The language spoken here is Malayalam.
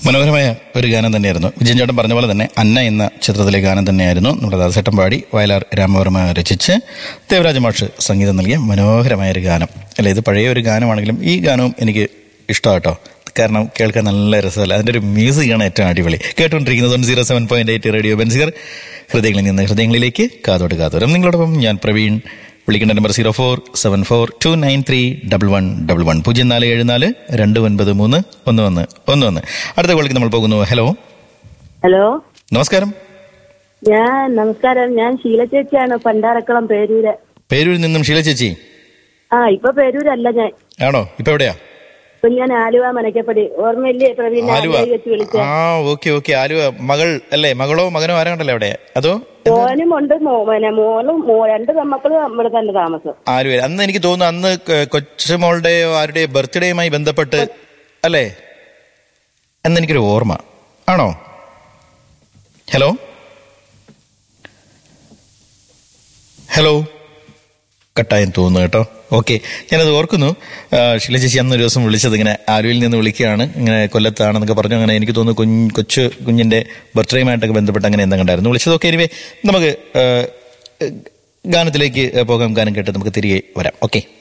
മനോഹരമായ ഒരു ഗാനം തന്നെയായിരുന്നു വിജയൻ ചേട്ടൻ പറഞ്ഞ പോലെ തന്നെ അന്ന എന്ന ചിത്രത്തിലെ ഗാനം തന്നെയായിരുന്നു നമ്മുടെ ദാസേട്ടൻ പാടി വയലാർ രാമവർമ്മ രചിച്ച് ദേവരാജ മാഷ് സംഗീതം നൽകിയ മനോഹരമായ ഒരു ഗാനം അല്ല ഇത് പഴയ ഒരു ഗാനമാണെങ്കിലും ഈ ഗാനവും എനിക്ക് ഇഷ്ടമാട്ടോ കാരണം കേൾക്കാൻ നല്ല രസമല്ല അതിൻ്റെ ഒരു മ്യൂസിക്കാണ് ഏറ്റവും അടിപൊളി കേട്ടുകൊണ്ടിരിക്കുന്നത് one zero seven point eight radio Benziger ഹൃദയങ്ങളിൽ നിന്ന് ഹൃദയങ്ങളിലേക്ക് കാതോട് കാതോരം നിങ്ങളോടൊപ്പം ഞാൻ പ്രവീൺ വിളിക്കേണ്ട number zero four seven four two nine three double one double one പൂജ്യം നാല് ഏഴ് നാല് രണ്ട് ഒൻപത് മൂന്ന് ഒന്ന് ഒന്ന് ഒന്ന് ഒന്ന് അടുത്ത കോളിക്ക് നമ്മൾ പോകുന്നു ഹലോ ഹലോ നമസ്കാരം ഞാൻ നമസ്കാരം ഞാൻ ശീല ചേച്ചിയാണ് പണ്ടാരക്കുളം പേരൂര് പേരൂരിൽ നിന്നും ഷീല ചേച്ചി ആ ഇപ്പൊ പേരൂരല്ല ഞാൻ ആണോ ഇപ്പൊ എവിടെയാ ഇപ്പൊ ഞാൻ ആലുവ മനക്കപ്പടി ഓർമ്മയില്ലേ പ്രവീണ ആലുവ ആലുവ വെച്ച് വിളിച്ച ആ ഓക്കെ ഓക്കെ ആലുവ മകൾ അല്ലേ മകളോ മകനോ ആരാണ്ടല്ലേ അവിടെ അതോ മോനും ഉണ്ട് മോ- പിന്നെ മോളും മോ- രണ്ട് നമ്മക്കളും ഇവിടെ തന്നെ താമസം ആലുവ അന്ന് എനിക്ക് തോന്നുന്നു അന്ന് ക- കൊച്ചുമോളുടെയോ ആരുടെയോ ബർത്ത്ഡേയുമായി ബന്ധപ്പെട്ട് അല്ലേ എന്നെനിക്കൊരു ഓർമ്മ ആണോ ഹലോ ഹലോ കട്ടായെന്ന് തോന്നുന്നു കേട്ടോ ഓക്കെ ഞാനത് ഓർക്കുന്നു ആ, ഷീല ചേച്ചി അന്നൊരു ദിവസം വിളിച്ചത് ഇങ്ങനെ ആലുവിൽ നിന്ന് വിളിക്കുകയാണ് ഇങ്ങനെ കൊല്ലത്താണെന്നൊക്കെ പറഞ്ഞു അങ്ങനെ എനിക്ക് തോന്നുന്നു കുഞ്ഞ് കൊച്ചു കുഞ്ഞിന്റെ ബർത്ത്ഡേയുമായിട്ടൊക്കെ ബന്ധപ്പെട്ട് അങ്ങനെ എന്തെങ്കിലും ഉണ്ടായിരുന്നു വിളിച്ചത് ഓക്കെ എനിവേ നമുക്ക് ആ, ഗാനത്തിലേക്ക് പോകാം ഗാനം കേട്ട് നമുക്ക് തിരികെ വരാം ഓക്കെ